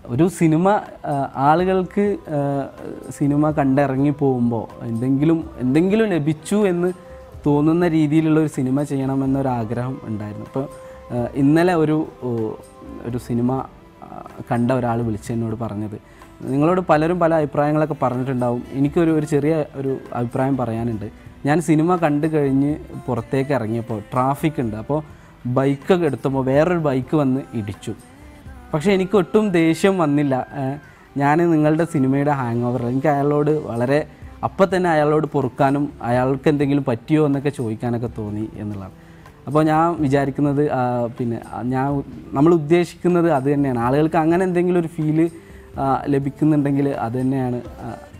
ഒരു സിനിമ ആ, ആളുകൾക്ക് ആ, സിനിമ കണ്ടിറങ്ങി പോകുമ്പോൾ എന്തെങ്കിലും എന്തെങ്കിലും ലഭിച്ചു എന്ന് തോന്നുന്ന രീതിയിലുള്ള ഒരു സിനിമ ചെയ്യണമെന്നൊരാഗ്രഹം ഉണ്ടായിരുന്നു അപ്പോൾ ഇന്നലെ ഒരു ഓ, ഒരു സിനിമ ആ, കണ്ട ഒരാൾ വിളിച്ച് എന്നോട് പറഞ്ഞത് നിങ്ങളോട് പലരും പല അഭിപ്രായങ്ങളൊക്കെ പറഞ്ഞിട്ടുണ്ടാവും എനിക്കൊരു ഒരു ചെറിയ ഒരു അഭിപ്രായം പറയാനുണ്ട് ഞാൻ സിനിമ കണ്ടു കഴിഞ്ഞ് പുറത്തേക്ക് ഇറങ്ങിയപ്പോൾ ട്രാഫിക് ഉണ്ട് അപ്പോൾ ബൈക്കൊക്കെ എടുത്തപ്പോൾ വേറൊരു ബൈക്ക് വന്ന് ഇടിച്ചു പക്ഷേ എനിക്ക് ഒട്ടും ദേഷ്യം വന്നില്ല ഞാൻ നിങ്ങളുടെ സിനിമയുടെ ഹാങ് ഓവർ എനിക്ക് അയാളോട് വളരെ അപ്പം തന്നെ അയാളോട് പൊറുക്കാനും അയാൾക്ക് എന്തെങ്കിലും പറ്റിയോ എന്നൊക്കെ ചോദിക്കാനൊക്കെ തോന്നി എന്നുള്ളതാണ് അപ്പോൾ ഞാൻ വിചാരിക്കുന്നത് ആ, പിന്നെ ആ, ഞാൻ നമ്മൾ ഉദ്ദേശിക്കുന്നത് അത് തന്നെയാണ് ആളുകൾക്ക് അങ്ങനെ എന്തെങ്കിലും ഒരു ഫീല് ലഭിക്കുന്നുണ്ടെങ്കിൽ അത് തന്നെയാണ് ആ,